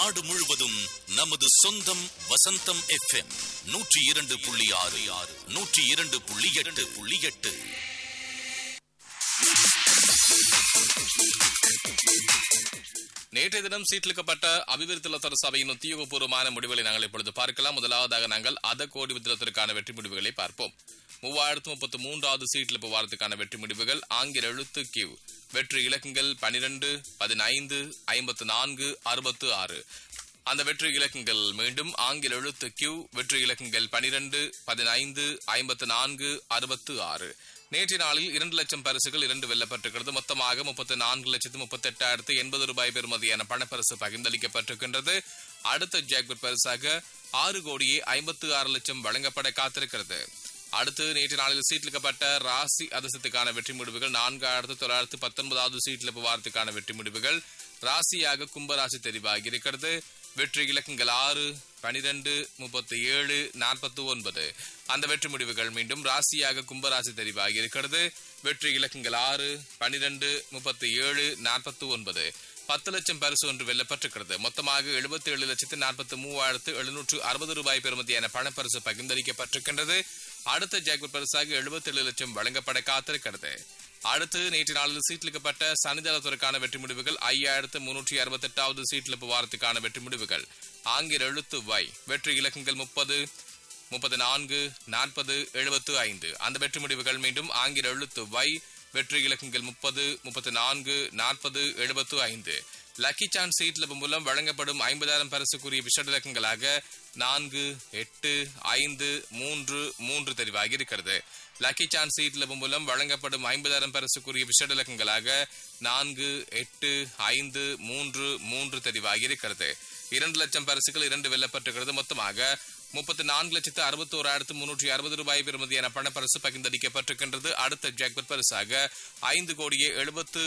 நாடு முழுவதும் நமது சொந்தம் வசந்தம் எஃப்எம் நூற்றி இரண்டு புள்ளி ஆறு ஆறு நூற்றி இரண்டு புள்ளி எட்டு புள்ளி எட்டு நேற்றைய தினம் சீட்டிலிக்கப்பட்ட அபிவிருத்தி லத்தர சபையின் உத்தியோகபூர்வமான முடிவுகளை நாங்கள் இப்பொழுது பார்க்கலாம் முதலாவதாக நாங்கள் அத கோடி வித்திரத்திற்கான வெற்றி முடிவுகளை பார்ப்போம் மூவாயிரத்து முப்பத்து மூன்றாவது சீட்டில் வாரத்துக்கான வெற்றி முடிவுகள் ஆங்கில எழுத்து கிவ் வெற்றி இலக்கங்கள் பனிரெண்டு பதினைந்து ஐம்பத்து நான்கு அறுபத்து ஆறு அந்த வெற்றி இலக்கங்கள் மீண்டும் ஆங்கில எழுத்து கியூ வெற்றி இலக்கங்கள் பனிரெண்டு பதினைந்து ஐம்பத்து நான்கு அறுபத்து ஆறு நேற்றைய நாளில் இரண்டு லட்சம் பரிசுகள் இரண்டு வெல்லப்பட்டிருக்கிறது மொத்தமாக முப்பத்தி நான்கு லட்சத்து முப்பத்தி எட்டாயிரத்து எண்பது ரூபாய் பெறுமதியான பணப்பரிசு பகிர்ந்தளிக்கப்பட்டிருக்கின்றது அடுத்த ஜாக்பட் பரிசாக ஆறு கோடியே ஐம்பத்து ஆறு லட்சம் வழங்கப்பட காத்திருக்கிறது அடுத்து நேற்று நாளில் சீட்லிக்கப்பட்ட ராசி அதிசயத்துக்கான வெற்றி முடிவுகள் நான்காயிரத்து தொள்ளாயிரத்து பத்தொன்பதாவது சீட்டில் வாரத்துக்கான வெற்றி முடிவுகள் ராசியாக கும்பராசி தெரிவாகி இருக்கிறது வெற்றி இலக்கங்கள் ஆறு பனிரெண்டு முப்பத்தி ஏழு நாற்பத்தி ஒன்பது அந்த வெற்றி முடிவுகள் மீண்டும் ராசியாக கும்பராசி தெரிவாகி இருக்கிறது வெற்றி இலக்கங்கள் ஆறு பனிரெண்டு முப்பத்தி ஏழு நாற்பத்தி ஒன்பது பத்து லட்சம் பரிசு ஒன்று வெல்லப்பட்டிருக்கிறது மொத்தமாக எழுபத்தி ஏழு லட்சத்து நாற்பத்தி மூவாயிரத்து எழுநூற்று அறுபது ரூபாய் பெறுமதியான பணப்பரிசு பகிர்ந்தளிக்கப்பட்டிருக்கின்றது அடுத்த ஜாக்பட் பரிசாக எழுபத்தி ஏழு லட்சம் வழங்கப்பட காத்திருக்கிறது அடுத்து நேற்று நாளில் சீட்லிக்கப்பட்ட சனிதளத்திற்கான வெற்றி முடிவுகள் ஐயாயிரத்து முன்னூற்றி அறுபத்தி எட்டாவது சீட்லிப்பு வாரத்துக்கான வெற்றி முடிவுகள் ஆங்கில எழுத்து வை வெற்றி இலக்கங்கள் முப்பது முப்பது நான்கு நாற்பது எழுபத்து ஐந்து அந்த வெற்றி முடிவுகள் மீண்டும் ஆங்கில எழுத்து வை வெற்றி இலக்கங்கள் முப்பது முப்பத்தி நான்கு நாற்பது எழுபத்து ஐந்து லக்கி சான்ஸ் சீட்ல மூலம் வழங்கப்படும் ஐம்பதாயிரம் பரிசுக்குரிய விஷட இலக்கங்களாக நான்கு எட்டு ஐந்து மூன்று மூன்று தெரிவாகி இருக்கிறது லக்கி சான்ஸ் சீட்ல மூலம் வழங்கப்படும் ஐம்பதாயிரம் பரிசுக்குரிய விஷட இலக்கங்களாக நான்கு எட்டு ஐந்து மூன்று மூன்று தெரிவாகி இருக்கிறது இரண்டு லட்சம் பரிசுகள் இரண்டு வெல்லப்பட்டிருக்கிறது மொத்தமாக முப்பத்தி நான்கு லட்சத்து அறுபத்தி ஓராயிரத்து முன்னூற்றி அறுபது ரூபாய் பெறுமதியான பணப்பரிசு பகிர்ந்தளிக்கப்பட்டிருக்கின்றது அடுத்த ஜாக்பட் பரிசாக ஐந்து கோடியே எழுபத்து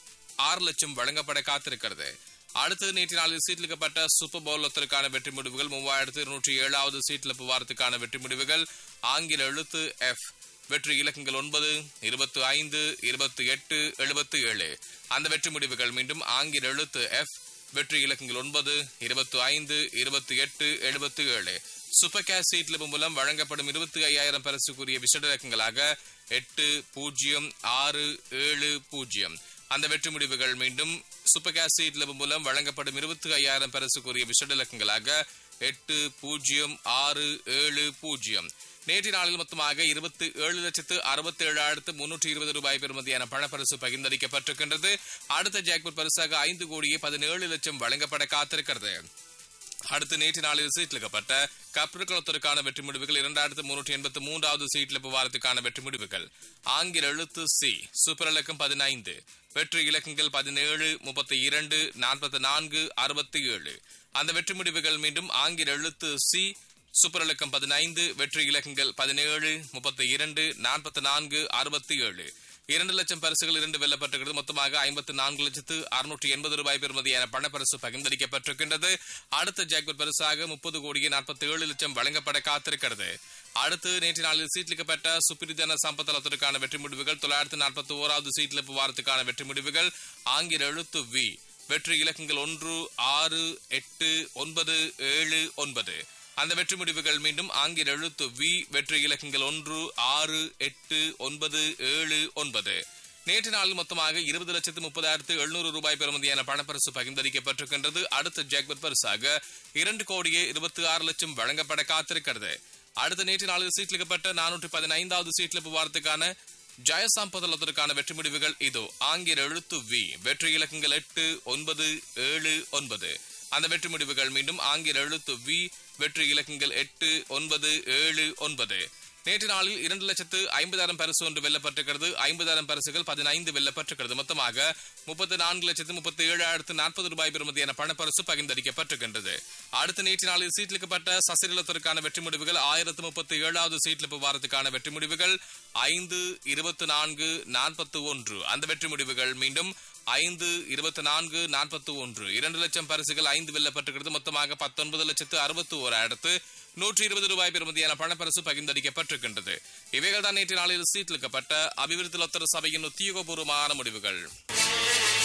ஆறு லட்சம் வழங்கப்பட காத்திருக்கிறது அடுத்து நேற்று நாளில் சீட்லிக்கப்பட்ட சூப்பர் பவுல் ஒத்தருக்கான வெற்றி முடிவுகள் மூவாயிரத்து இருநூற்றி ஏழாவது சீட்ல வாரத்துக்கான வெற்றி முடிவுகள் ஆங்கில எழுத்து எஃப் வெற்றி இலக்கங்கள் ஒன்பது இருபத்தி ஐந்து இருபத்தி எட்டு எழுபத்தி ஏழு அந்த வெற்றி முடிவுகள் மீண்டும் ஆங்கில எழுத்து எஃப் வெற்றி இலக்கங்கள் ஒன்பது இருபத்தி ஐந்து இருபத்தி எட்டு எழுபத்தி ஏழு சூப்பர் கேஷ் சீட்ல மூலம் வழங்கப்படும் இருபத்தி ஐயாயிரம் பரிசுக்குரிய விஷட இலக்கங்களாக எட்டு பூஜ்ஜியம் ஆறு ஏழு பூஜ்ஜியம் அந்த வெற்றி முடிவுகள் மீண்டும் சூப்பர் கேஷ் சீட்ல மூலம் வழங்கப்படும் இருபத்தி ஐயாயிரம் பரிசுக்குரிய விஷட இலக்கங்களாக எட்டு பூஜ்ஜியம் ஆறு ஏழு பூஜ்ஜியம் நேற்று நாளில் மொத்தமாக இருபத்தி ஏழு லட்சத்து அறுபத்தி ஏழாயிரத்து முன்னூற்றி இருபது ரூபாய் பெறுமதியான பணப்பரிசு பகிர்ந்தளிக்கப்பட்டிருக்கின்றது அடுத்த ஜாக்பட் பரிசாக ஐந்து கோடியே பதினேழு லட்சம் வழங்கப்பட காத்திருக்கிறது அடுத்து நேற்று நாளில் சீட்லிக்கப்பட்ட கப்ருக்குளத்திற்கான வெற்றி முடிவுகள் இரண்டாயிரத்து முன்னூற்றி எண்பத்தி மூன்றாவது சீட்ல வாரத்துக்கான வெற்றி முடிவுகள் ஆங்கில எழுத்து சி சூப்பர் இலக்கம் பதினைந்து வெற்றி இலக்கங்கள் பதினேழு முப்பத்தி இரண்டு நாற்பத்தி நான்கு அறுபத்தி ஏழு அந்த வெற்றி முடிவுகள் மீண்டும் ஆங்கில எழுத்து சி சூப்பர் இலக்கம் பதினைந்து வெற்றி இலக்கங்கள் பதினேழு முப்பத்தி இரண்டு நாற்பத்தி நான்கு அறுபத்தி ஏழு இரண்டு லட்சம் பரிசுகள் இரண்டு வெல்லப்பட்டிருக்கிறது மொத்தமாக ஐம்பத்தி நான்கு லட்சத்து அறுநூற்றி எண்பது ரூபாய் பெறுமதியான பணப்பரிசு பகிர்ந்தளிக்கப்பட்டிருக்கின்றது அடுத்த ஜாக்பட் பரிசாக முப்பது கோடியே நாற்பத்தி ஏழு லட்சம் வழங்கப்பட காத்திருக்கிறது அடுத்து நேற்று நாளில் சீட்லிக்கப்பட்ட சுப்பிரிதன சம்பத்தலத்திற்கான வெற்றி முடிவுகள் தொள்ளாயிரத்து நாற்பத்தி ஓராவது சீட்ல வாரத்துக்கான வெற்றி முடிவுகள் ஆங்கில எழுத்து வி வெற்றி இலக்கங்கள் ஒன்று ஆறு எட்டு ஒன்பது ஏழு ஒன்பது அந்த வெற்றி முடிவுகள் மீண்டும் ஆங்கில எழுத்து வி வெற்றி இலக்கங்கள் ஒன்று ஆறு எட்டு ஒன்பது ஏழு ஒன்பது நேற்று நாளில் மொத்தமாக இருபது லட்சத்து முப்பதாயிரத்து எழுநூறு ரூபாய் பெறுமதியான பணப்பரிசு பகிர்ந்தளிக்கப்பட்டிருக்கின்றது அடுத்த ஜாக்பட் பரிசாக இரண்டு கோடியே இருபத்தி ஆறு லட்சம் வழங்கப்பட காத்திருக்கிறது அடுத்த நேற்று நாளில் சீட்லிக்கப்பட்ட நானூற்றி பதினைந்தாவது சீட்ல வாரத்துக்கான ஜெயசாம்பதலத்திற்கான வெற்றி முடிவுகள் இதோ ஆங்கில எழுத்து வி வெற்றி இலக்கங்கள் எட்டு ஒன்பது ஏழு ஒன்பது அந்த வெற்றி முடிவுகள் மீண்டும் ஆங்கில எழுத்து வி வெற்றி இலக்கங்கள் எட்டு ஒன்பது ஏழு ஒன்பது நேற்று நாளில் இரண்டு லட்சத்து ஐம்பதாயிரம் பரிசு ஒன்று வெல்லப்பட்டிருக்கிறது ஐம்பதாயிரம் பரிசுகள் பதினைந்து வெல்லப்பட்டிருக்கிறது மொத்தமாக முப்பத்தி நான்கு லட்சத்து முப்பத்தி ஏழாயிரத்து நாற்பது ரூபாய் பெறுமதியான பணப்பரிசு பகிர்ந்தளிக்கப்பட்டிருக்கின்றது அடுத்த நேற்று நாளில் சீட்லிக்கப்பட்ட சசிரலத்திற்கான வெற்றி முடிவுகள் ஆயிரத்து முப்பத்தி ஏழாவது சீட்லிப்பு வாரத்துக்கான வெற்றி முடிவுகள் ஐந்து இருபத்தி நான்கு நாற்பத்தி ஒன்று அந்த வெற்றி முடிவுகள் மீண்டும் ஐந்து இருபத்தி நான்கு நாற்பத்தி ஒன்று இரண்டு லட்சம் பரிசுகள் ஐந்து வெல்லப்பட்டிருக்கிறது மொத்தமாக பத்தொன்பது லட்சத்து அறுபத்தி ஓராயிரத்து நூற்றி இருபது ரூபாய் பெறுமதியான பணப்பரிசு பகிர்ந்தளிக்கப்பட்டிருக்கின்றது இவைகள் தான் நேற்று நாளில் சீட்லிக்கப்பட்ட அபிவிருத்தி லொத்தர சபையின் உத்தியோகபூர்வமான முடிவுகள்